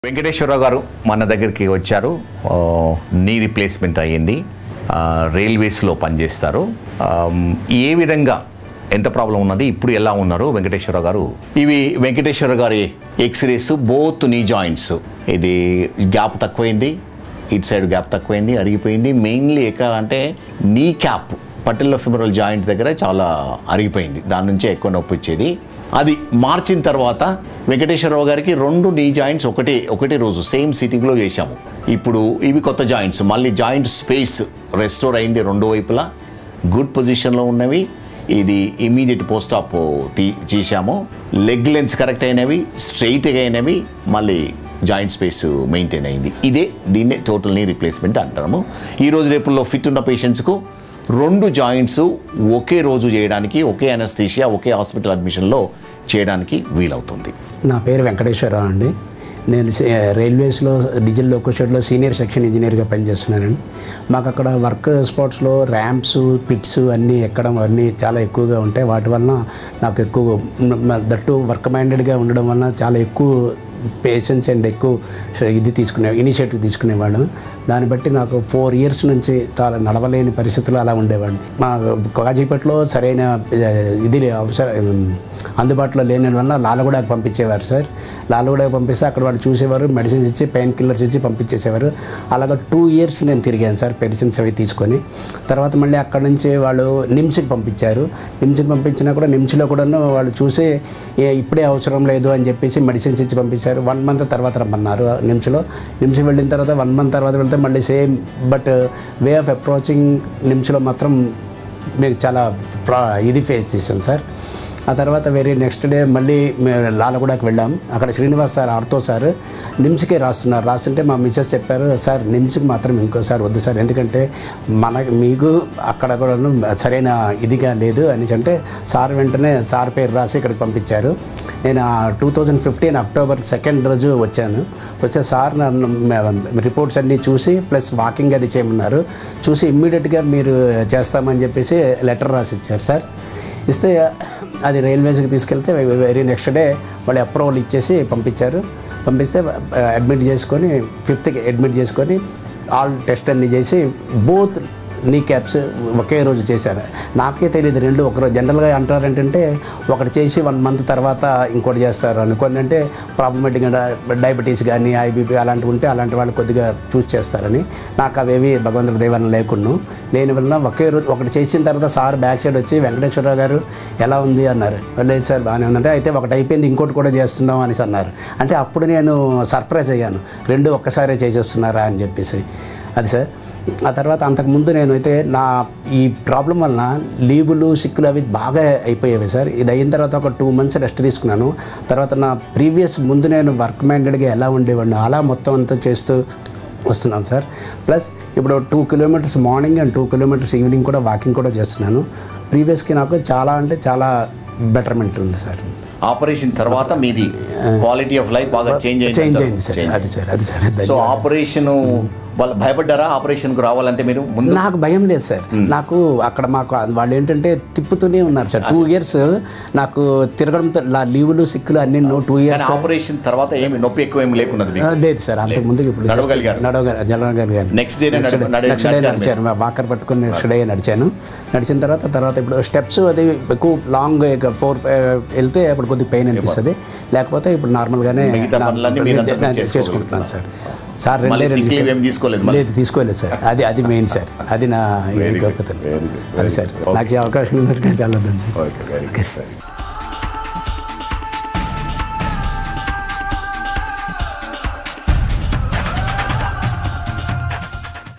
వెంకటేశ్వరరావు గారు మన దగ్గరికి వచ్చారు ఆ, నీ రీప్లేస్మెంట్ అయ్యింది ఆ, రైల్వేస్లో పనిచేస్తారు ఆ, ఏ విధంగా ఎంత ప్రాబ్లం ఉన్నది ఇప్పుడు ఎలా ఉన్నారు వెంకటేశ్వరరావు గారు ఇవి వెంకటేశ్వర గారి ఎక్స్రేస్ బోత్ నీ జాయింట్స్ ఇది గ్యాప్ తక్కువైంది ఇటు సైడ్ గ్యాప్ తక్కువైంది అరిగిపోయింది మెయిన్లీ ఎక్కడ అంటే నీ క్యాప్ పటిల్లో ఫిబ్రల్ జాయింట్ దగ్గర చాలా అరిగిపోయింది దాని నుంచే ఎక్కువ నొప్పి వచ్చేది అది మార్చిన తర్వాత వెంకటేశ్వరరావు గారికి రెండు నీ జాయింట్స్ ఒకటే ఒకటే రోజు సేమ్ సిట్టింగ్లో చేశాము ఇప్పుడు ఇవి కొత్త జాయింట్స్ మళ్ళీ జాయింట్ స్పేస్ రెస్టోర్ అయింది రెండు వైపులా గుడ్ పొజిషన్లో ఉన్నవి ఇది ఇమీడియట్ పోస్ట్ ఆప్ తీ చేశాము లెగ్ లెన్స్ కరెక్ట్ అయినవి స్ట్రైట్గా అయినవి మళ్ళీ జాయింట్ స్పేస్ మెయింటైన్ అయింది ఇదే దీన్నే టోటల్ నీ రీప్లేస్మెంట్ అంటాము ఈ రోజు రేపుల్లో ఫిట్ ఉన్న పేషెంట్స్కు రెండు జాయింట్స్ ఒకే రోజు చేయడానికి ఒకే అనస్థీషియా ఒకే హాస్పిటల్ అడ్మిషన్లో చేయడానికి వీలవుతుంది నా పేరు వెంకటేశ్వరరావు అండి నేను సే- రైల్వేస్లో డీజిల్ లోకో షెడ్లో సీనియర్ సెక్షన్ ఇంజనీర్గా పనిచేస్తున్నానండి మాకు అక్కడ వర్క్ స్పాట్స్లో ర్యాంప్స్ పిట్స్ అన్నీ ఎక్కడం అన్నీ చాలా ఎక్కువగా ఉంటాయి వాటి వలన నాకు ఎక్కువ దట్టు వర్క్ మైండెడ్గా ఉండడం వలన చాలా ఎక్కువ పేషెన్స్ అండ్ ఎక్కువ శ్ర- ఇది తీసుకునే ఇనిషియేటివ్ తీసుకునేవాళ్ళం దాన్ని బట్టి నాకు ఫోర్ ఇయర్స్ నుంచి చాలా నడవలేని పరిస్థితులు అలా ఉండేవాడిని మా కాజీపేటలో సరైన ఆ, ఇది అవసరం అందుబాటులో లేని వల్ల లాలగూడకు పంపించేవారు సార్ లాలగూడకు పంపిస్తే అక్కడ వాళ్ళు చూసేవారు మెడిసిన్స్ ఇచ్చి పెయిన్ కిల్లర్స్ ఇచ్చి పంపించేసేవారు అలాగ టూ ఇయర్స్ నేను తిరిగాను సార్ మెడిసిన్స్ అవి తీసుకొని తర్వాత మళ్ళీ అక్కడ నుంచి వాళ్ళు నిమ్స్కి పంపించారు నిమ్స్కి పంపించినా కూడా నిమ్స్లో కూడాను వాళ్ళు చూసి "ఏ, ఇప్పుడే అవసరం లేదు అని చెప్పేసి మెడిసిన్స్ ఇచ్చి పంపించారు వన్ మంత్ తర్వాత రమ్మన్నారు నిమ్స్లో నిమ్స్కి వెళ్ళిన తర్వాత వన్ మంత్ తర్వాత వెళ్తే మళ్ళీ same but way of approaching నిమ్స్లో మాత్రం మీకు చాలా ప్రా ఇది ఫేస్ చేశాను సార్ ఆ తర్వాత వెరీ నెక్స్ట్ డే మళ్ళీ మేము లాలగూడకు వెళ్ళాం అక్కడ శ్రీనివాస్ సార్ ఆర్తో సార్ నిమ్స్కే రాస్తున్నారు రాస్తుంటే మా మిస్సెస్ చెప్పారు సార్ నిమ్స్కి మాత్రం ఇంకోసారి వద్దు సార్ ఎందుకంటే మన మీకు అక్కడ కూడా సరైన ఇదిగా లేదు అనేసి అంటే సార్ వెంటనే సార్ పేరు రాసి ఇక్కడికి పంపించారు నేను two thousand fifteen October second రోజు వచ్చాను వచ్చే సార్ నన్ను రిపోర్ట్స్ అన్నీ చూసి ప్లస్ వాకింగ్ అది చేయమన్నారు చూసి ఇమ్మీడియట్గా మీరు చేస్తామని చెప్పేసి లెటర్ రాసి ఇచ్చారు సార్ ఇస్తే అది రైల్వేస్కి తీసుకెళ్తే వెరీ నెక్స్ట్ డే వాళ్ళు అప్రూవల్ ఇచ్చేసి పంపించారు పంపిస్తే అడ్మిట్ చేసుకొని ఫిఫ్త్కి అడ్మిట్ చేసుకొని ఆల్ టెస్ట్ అన్ని చేసి బోత్ నీ క్యాప్స్ ఒకే రోజు చేశారు నాకే తెలియదు రెండు ఒకరోజు జనరల్గా అంటారు ఏంటంటే ఒకటి చేసి వన్ మంత్ తర్వాత ఇంకోటి చేస్తారు అనుకోండి అంటే ప్రాబ్లమేటిక్ డయాబెటీస్ కానీ ఐబీపీ అలాంటివి ఉంటే అలాంటి వాళ్ళు కొద్దిగా చూస్ చేస్తారని నాకు అవేవి భగవంతుడి దైవాలను లేకున్నాను లేని వలన ఒకే రోజు ఒకటి చేసిన తర్వాత సార్ బ్యాక్ సైడ్ వచ్చి వెంకటేశ్వరరావు గారు ఎలా ఉంది అన్నారు లేదు సార్ బాగానే ఉందంటే అయితే ఒకటి అయిపోయింది ఇంకోటి కూడా చేస్తున్నాం అనేసి అన్నారు అంటే అప్పుడు నేను సర్ప్రైజ్ అయ్యాను రెండు ఒక్కసారే చేసేస్తున్నారా అని చెప్పేసి అది సార్ ఆ తర్వాత అంతకుముందు నేను అయితే నా ఈ ప్రాబ్లం వలన లీవులు సిక్కులు అవి బాగా అయిపోయేవి సార్ ఇది అయిన తర్వాత ఒక టూ మంత్స్ రెస్ట్ తీసుకున్నాను తర్వాత నా ప్రీవియస్ ముందు నేను వర్క్ మైండెడ్గా ఎలా ఉండేవాడిని అలా మొత్తం అంతా చేస్తూ వస్తున్నాను సార్ ప్లస్ ఇప్పుడు two kilometres morning and two kilometres evening కూడా వాకింగ్ కూడా చేస్తున్నాను ప్రీవియస్కి నాకు చాలా అంటే చాలా బెటర్మెంట్ ఉంది సార్ ఆపరేషన్ తర్వాత మీది క్వాలిటీ ఆఫ్ లైఫ్ బాగా చేంజ్ అయింది చేంజ్ అయింది సార్ అది సార్ అది సార్ అది సో ఆపరేషన్ వాళ్ళు భయపడ్డారా ఆపరేషన్కు రావాలంటే మీరు ముందు నాకు భయం లేదు సార్ నాకు అక్కడ మాకు వాళ్ళు ఏంటంటే తిప్పుతూనే ఉన్నారు సార్ టూ ఇయర్స్ నాకు తిరగడంతో నా లీవులు సిక్కులు అన్ని నో టూ కానీ ఇయర్స్ ఆపరేషన్ తర్వాత ఏమి నొప్పి ఎక్కువ ఏమి లేకున్నది మీకు లేదు సార్ అంతకు ముందు ఇప్పుడు నడవగలిగారు? నడవగ- నడవగలిగాను నెక్స్ట్ డే నెక్స్ట్ డే నడిచాను మా వాకర్ పట్టుకుని నెక్స్ట్ డే నడిచాను నడిచిన తర్వాత తర్వాత ఇప్పుడు స్టెప్స్ అది ఎక్కువ లాంగ్ ఫోర్ వెళ్తే అప్పుడు కొద్దిగా పెయిన్ అనిపిస్తుంది లేకపోతే ఇప్పుడు నార్మల్గానే మిగతా నా- పనులన్నీ మీరు అంతా నేను చేసుకోగలుగుతున్నారు. చేసుకుంటున్నాను సార్ సార్ మళ్ళీ రెండే sick leave రెండు ఏం తీసుకోలేదు మళ్ళీ? లేదు తీసుకోలేదు సార్ అది అది మెయిన్ సార్ అది నా గొప్పతనం very good, అది సార్ నాకు ఈ అవకాశం దొరికిన చాలా ధన్యవాదాలు. Okay very good